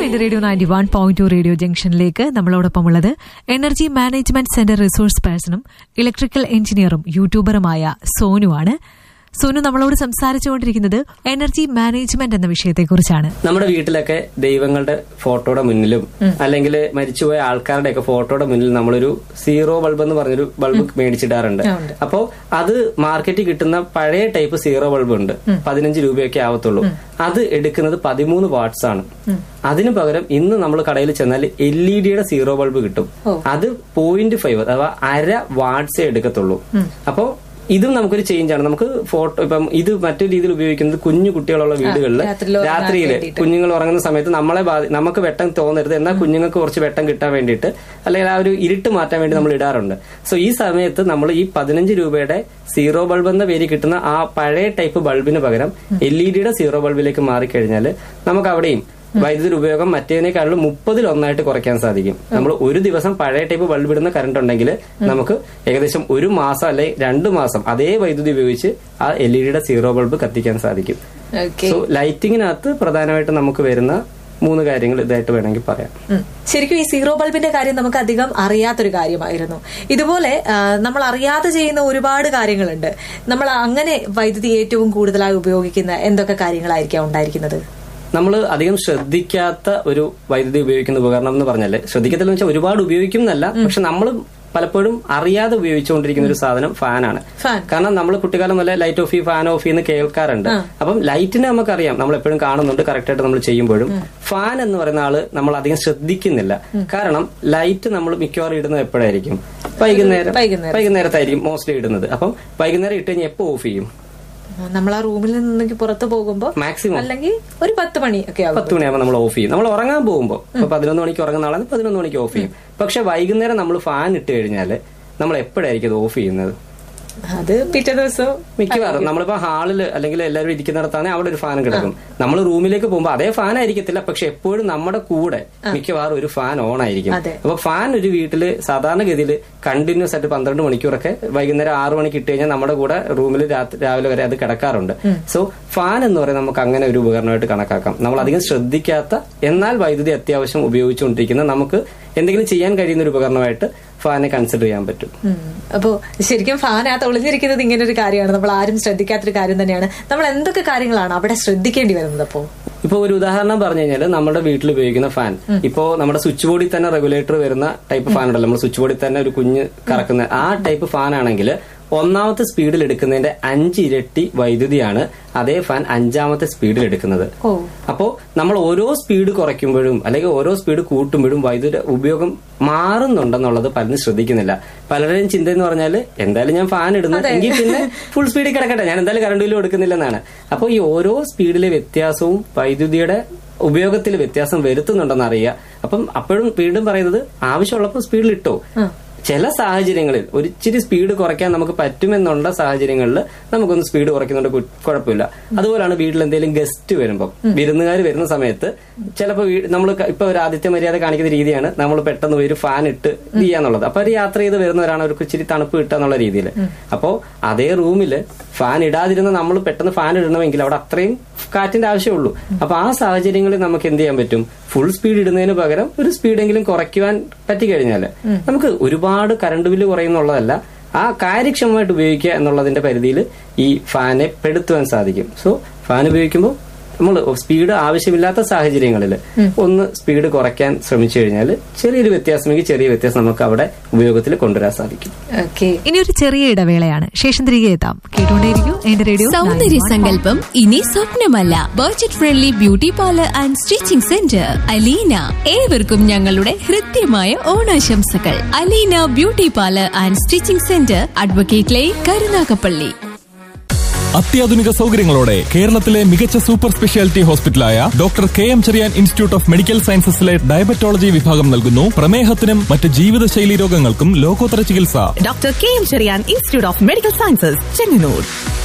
എന്റെ radio ninety one point two radio ജംഗ്ഷനിലേക്ക് നമ്മളോടൊപ്പം ഉള്ളത് എനർജി മാനേജ്മെന്റ് സെന്റർ റിസോഴ്സ് പേഴ്സണും ഇലക്ട്രിക്കൽ എഞ്ചിനീയറും യൂട്യൂബറുമായ സോനുവാണ് സോനു നമ്മളോട് സംസാരിച്ചുകൊണ്ടിരിക്കുന്നത് എനർജി മാനേജ്മെന്റ് എന്ന വിഷയത്തെക്കുറിച്ചാണ് നമ്മുടെ വീട്ടിലൊക്കെ ദൈവങ്ങളുടെ ഫോട്ടോയുടെ മുന്നിലും അല്ലെങ്കിൽ മരിച്ചുപോയ ആൾക്കാരുടെ ഒക്കെ ഫോട്ടോയുടെ മുന്നിൽ നമ്മളൊരു സീറോ ബൾബ് എന്ന് പറഞ്ഞൊരു ബൾബ് മേടിച്ചിടാറുണ്ട് അപ്പോ അത് മാർക്കറ്റിൽ കിട്ടുന്ന പഴയ ടൈപ്പ് സീറോ ബൾബ് ഉണ്ട് പതിനഞ്ച് രൂപയൊക്കെ ആവത്തുള്ളൂ അത് എടുക്കുന്നത് പതിമൂന്ന് വാട്ട്സ് ആണ് അതിനു പകരം ഇന്ന് നമ്മൾ കടയിൽ ചെന്നാൽ എൽ ഇ ഡിയുടെ സീറോ ബൾബ് കിട്ടും അത് പോയിന്റ് ഫൈവ് അഥവാ അര വാട്ട്സേ എടുക്കത്തുള്ളൂ അപ്പോ ഇതും നമുക്കൊരു ചേഞ്ച് ആണ് നമുക്ക് ഫോട്ടോ ഇപ്പം ഇത് മറ്റൊരു രീതിയിൽ ഉപയോഗിക്കുന്നത് കുഞ്ഞു കുട്ടികളുള്ള വീടുകളിൽ രാത്രിയിൽ കുഞ്ഞുങ്ങൾ ഉറങ്ങുന്ന സമയത്ത് നമ്മളെ ബാധി നമുക്ക് വെട്ടം തോന്നരുത് എന്നാൽ കുഞ്ഞുങ്ങൾക്ക് കുറച്ച് വെട്ടം കിട്ടാൻ വേണ്ടിയിട്ട് അല്ലെങ്കിൽ ആ ഒരു ഇരുട്ട് മാറ്റാൻ വേണ്ടി നമ്മൾ ഇടാറുണ്ട് സോ ഈ സമയത്ത് നമ്മൾ ഈ പതിനഞ്ച് രൂപയുടെ സീറോ ബൾബ് എന്ന പേര് കിട്ടുന്ന ആ പഴയ ടൈപ്പ് ബൾബിന് പകരം എൽ ഇ ഡിയുടെ സീറോ ബൾബിലേക്ക് മാറിക്കഴിഞ്ഞാൽ നമുക്ക് അവിടെയും വൈദ്യുതി ഉപയോഗം മറ്റേതിനേക്കാളും മുപ്പതിൽ ഒന്നായിട്ട് കുറയ്ക്കാൻ സാധിക്കും നമ്മൾ ഒരു ദിവസം പഴയ ടൈപ്പ് ബൾബ് ഇടുന്ന കറണ്ട് ഉണ്ടെങ്കിൽ നമുക്ക് ഏകദേശം ഒരു മാസം അല്ലെങ്കിൽ രണ്ട് മാസം അതേ വൈദ്യുതി ഉപയോഗിച്ച് ആ എൽ ഇ ഡിയുടെ സീറോ ബൾബ് കത്തിക്കാൻ സാധിക്കും സോ ലൈറ്റിങ്ങിനകത്ത് പ്രധാനമായിട്ട് നമുക്ക് വരുന്ന മൂന്ന് കാര്യങ്ങൾ ഇതായിട്ട് വേണമെങ്കിൽ പറയാം ഉം. ശരിക്കും ഈ സീറോ ബൾബിന്റെ കാര്യം നമുക്ക് അധികം അറിയാത്തൊരു കാര്യമായിരുന്നു ഇതുപോലെ ആ, നമ്മൾ അറിയാതെ ചെയ്യുന്ന ഒരുപാട് കാര്യങ്ങളുണ്ട് നമ്മൾ അങ്ങനെ വൈദ്യുതി ഏറ്റവും കൂടുതലായി ഉപയോഗിക്കുന്ന എന്തൊക്കെ കാര്യങ്ങളായിരിക്കാം ഉണ്ടായിരിക്കുന്നത് നമ്മൾ അധികം ശ്രദ്ധിക്കാത്ത ഒരു വൈദ്യുതി ഉപയോഗിക്കുന്ന ഉപകരണം എന്ന് പറഞ്ഞാല് ശ്രദ്ധിക്കത്തില്ലെന്ന് വെച്ചാൽ ഒരുപാട് ഉപയോഗിക്കുന്നല്ല പക്ഷെ നമ്മൾ പലപ്പോഴും അറിയാതെ ഉപയോഗിച്ചുകൊണ്ടിരിക്കുന്ന ഒരു സാധനം ഫാനാണ് ഫാൻ. കാരണം നമ്മൾ കുട്ടിക്കാലം മുതലേ ലൈറ്റ് ഓഫ് ഫാൻ ഓഫ് എന്ന് കേൾക്കാറുണ്ട് അപ്പം ലൈറ്റിനെ നമുക്കറിയാം നമ്മൾ എപ്പോഴും കാണുന്നുണ്ട് കറക്റ്റ് ആയിട്ട് നമ്മൾ ചെയ്യുമ്പോഴും ഫാൻ എന്ന് പറയുന്ന ആള് നമ്മൾ അധികം ശ്രദ്ധിക്കുന്നില്ല കാരണം ലൈറ്റ് നമ്മൾ മിക്കവാറും ഇടുന്നത് എപ്പോഴായിരിക്കും വൈകുന്നേരം വൈകുന്നേരം. വൈകുന്നേരത്തായിരിക്കും മോസ്റ്റ്ലി ഇടുന്നത് അപ്പം വൈകുന്നേരം ഇട്ട് കഴിഞ്ഞാൽ എപ്പോ ഓഫ് ചെയ്യും നമ്മൾ ആ റൂമിൽ നിന്നെങ്കിൽ പുറത്ത് പോകുമ്പോ മാക്സിമം അല്ലെങ്കിൽ ഒരു പത്ത് മണി ഒക്കെ ആകും പത്ത് മണിയാകുമ്പോൾ നമ്മൾ ഓഫ് ചെയ്യും നമ്മൾ ഉറങ്ങാൻ പോകുമ്പോൾ ഇപ്പൊ പതിനൊന്ന് മണിക്ക് ഉറങ്ങുന്ന ആളാണ് പതിനൊന്ന് മണിക്ക് ഓഫ് ചെയ്യും പക്ഷെ വൈകുന്നേരം നമ്മൾ ഫാൻ ഇട്ട് കഴിഞ്ഞാൽ നമ്മൾ എപ്പോഴായിരിക്കും അത് ഓഫ് ചെയ്യുന്നത് അത് പിറ്റേ ദിവസം മിക്കവാറും നമ്മളിപ്പോ ഹാളിൽ അല്ലെങ്കിൽ എല്ലാവരും ഇരിക്കുന്നിടത്താണ് അവിടെ ഒരു ഫാൻ കിടക്കും നമ്മൾ റൂമിലേക്ക് പോകുമ്പോൾ അതേ ഫാൻ ആയിരിക്കത്തില്ല പക്ഷെ എപ്പോഴും നമ്മുടെ കൂടെ മിക്കവാറും ഒരു ഫാൻ ഓൺ ആയിരിക്കും അതെ. അപ്പൊ ഫാൻ ഒരു വീട്ടില് സാധാരണഗതിയിൽ കണ്ടിന്യൂസ് ആയിട്ട് പന്ത്രണ്ട് മണിക്കൂറൊക്കെ വൈകുന്നേരം ആറു മണിക്ക് ഇട്ട് കഴിഞ്ഞാൽ നമ്മുടെ കൂടെ റൂമിൽ രാവിലെ വരെ അത് കിടക്കാറുണ്ട് സോ ഫാൻ എന്ന് പറയുന്നത് നമുക്ക് അങ്ങനെ ഒരു ഉപകരണമായിട്ട് കണക്കാക്കാം നമ്മൾ അധികം ശ്രദ്ധിക്കാത്ത എന്നാൽ വൈദ്യുതി അത്യാവശ്യം ഉപയോഗിച്ചുകൊണ്ടിരിക്കുന്ന നമുക്ക് എന്തെങ്കിലും ചെയ്യാൻ കഴിയുന്ന ഒരു ഉപകരണമായിട്ട് ഫാനെ കൺസിഡർ ചെയ്യാൻ പറ്റും ഉം. അപ്പോ ശരിക്കും ഫാനകത്ത് ഒളിഞ്ഞിരിക്കുന്നത് ഇങ്ങനെ ഒരു കാര്യമാണ് നമ്മൾ ആരും ശ്രദ്ധിക്കാത്തൊരു കാര്യം തന്നെയാണ് നമ്മൾ എന്തൊക്കെ കാര്യങ്ങളാണ് അവിടെ ശ്രദ്ധിക്കേണ്ടി വരുന്നത് അപ്പോ ഇപ്പൊ ഒരു ഉദാഹരണം പറഞ്ഞു കഴിഞ്ഞാൽ നമ്മുടെ വീട്ടിൽ ഉപയോഗിക്കുന്ന ഫാൻ ഇപ്പോ നമ്മുടെ സ്വിച്ച് ബോർഡിൽ തന്നെ റെഗുലേറ്റർ വരുന്ന ടൈപ്പ് ഫാൻ ഉണ്ടല്ലോ നമ്മുടെ സ്വിച്ച് ബോർഡിൽ തന്നെ ഒരു കുഞ്ഞ് കറക്കുന്ന ആ ടൈപ്പ് ഫാൻ ആണെങ്കിൽ ഒന്നാമത്തെ സ്പീഡിൽ എടുക്കുന്നതിന്റെ അഞ്ച് ഇരട്ടി വൈദ്യുതിയാണ് അതേ ഫാൻ അഞ്ചാമത്തെ സ്പീഡിൽ എടുക്കുന്നത് ഓ അപ്പോ നമ്മൾ ഓരോ സ്പീഡ് കുറയ്ക്കുമ്പോഴും അല്ലെങ്കിൽ ഓരോ സ്പീഡ് കൂട്ടുമ്പോഴും വൈദ്യുതി ഉപയോഗം മാറുന്നുണ്ടെന്നുള്ളത് പലരും ശ്രദ്ധിക്കുന്നില്ല പലരുടെയും ചിന്ത എന്ന് പറഞ്ഞാൽ എന്തായാലും ഞാൻ ഫാൻ ഇടുന്നു എങ്കിൽ പിന്നെ ഫുൾ സ്പീഡിൽ കിടക്കട്ടെ ഞാൻ എന്തായാലും കറണ്ട് ബില്ലും എടുക്കുന്നില്ലെന്നാണ് അപ്പോൾ ഈ ഓരോ സ്പീഡിലെ വ്യത്യാസവും വൈദ്യുതിയുടെ ഉപയോഗത്തിൽ വ്യത്യാസം വരുത്തുന്നുണ്ടെന്ന് അറിയുക അപ്പം അപ്പോഴും വീണ്ടും പറയുന്നത് ആവശ്യമുള്ളപ്പോൾ സ്പീഡിൽ ഇട്ടോ ചില സാഹചര്യങ്ങളിൽ ഒരു ഇച്ചിരി സ്പീഡ് കുറയ്ക്കാൻ നമുക്ക് പറ്റുമെന്നുള്ള സാഹചര്യങ്ങളിൽ നമുക്കൊന്ന് സ്പീഡ് കുറയ്ക്കുന്നുണ്ട് കു- കുഴപ്പമില്ല അതുപോലാണ് വീട്ടിൽ എന്തെങ്കിലും ഗസ്റ്റ് വരുമ്പോൾ വിരുന്നുകാർ വരുന്ന സമയത്ത് ചിലപ്പോൾ നമ്മൾ ഇപ്പൊ ഒരു ആദിത്യ മര്യാദ കാണിക്കുന്ന രീതിയാണ് നമ്മൾ പെട്ടെന്ന് ഒരു ഫാൻ ഇട്ട് ഇത് ചെയ്യാന്നുള്ളത് അപ്പൊ ഒരു യാത്ര ചെയ്ത് വരുന്നവരാണ് അവർക്ക് ഇച്ചിരി തണുപ്പ് കിട്ടുക എന്നുള്ള രീതിയിൽ അപ്പോ അതേ റൂമിൽ ഫാൻ ഇടാതിരുന്ന നമ്മൾ പെട്ടെന്ന് ഫാൻ ഇടണമെങ്കിൽ അവിടെ അത്രയും കാറ്റിന്റെ ആവശ്യമുള്ളൂ അപ്പൊ ആ സാഹചര്യങ്ങളിൽ നമുക്ക് എന്ത് ചെയ്യാൻ പറ്റും ഫുൾ സ്പീഡ് ഇടുന്നതിന് പകരം ഒരു സ്പീഡെങ്കിലും കുറയ്ക്കുവാൻ പറ്റിക്കഴിഞ്ഞാൽ നമുക്ക് ഒരുപാട് കറണ്ട് ബില്ല് കുറയുന്നുള്ളതല്ല ആ കാര്യക്ഷമമായിട്ട് ഉപയോഗിക്കുക എന്നുള്ളതിന്റെ പരിധിയിൽ ഈ ഫാനെ പെടുത്തുവാൻ സാധിക്കും സോ ഫാൻ ഉപയോഗിക്കുമ്പോൾ നമ്മൾ സ്പീഡ് ആവശ്യമില്ലാത്ത സാഹചര്യങ്ങളിൽ ഒന്ന് സ്പീഡ് കുറയ്ക്കാൻ ശ്രമിച്ചു കഴിഞ്ഞാൽ ചെറിയൊരു വ്യത്യാസമെങ്കിൽ ചെറിയ വ്യത്യാസം നമുക്ക് അവിടെ ഉപയോഗത്തിൽ കൊണ്ടുവരാൻ സാധിക്കും ഓക്കെ ഇനി ഒരു ചെറിയ ഇടവേളയാണ് ശേഷം തിരികെ എത്താം കേട്ടുകൊണ്ടേയിരിക്കും എന്റെ റേഡിയോ സൗന്ദര്യ സങ്കല്പം ഇനി സ്വപ്നമല്ല budget friendly beauty parlour and stitching centre Aleena ഏവർക്കും ഞങ്ങളുടെ ഹൃദ്യമായ ഓണാശംസകൾ Aleena beauty parlour and stitching centre advocate line Karunagappally അത്യാധുനിക സൗകര്യങ്ങളോടെ കേരളത്തിലെ മികച്ച സൂപ്പർ സ്പെഷ്യാലിറ്റി ഹോസ്പിറ്റലായ doctor K M Cherian institute of medical സയൻസസിലെ ഡയബറ്റോളജി വിഭാഗം നൽകുന്നു പ്രമേഹത്തിനും മറ്റ് ജീവിതശൈലി രോഗങ്ങൾക്കും ലോകോത്തര ചികിത്സ doctor K M Cherian institute of medical sciences Chengannur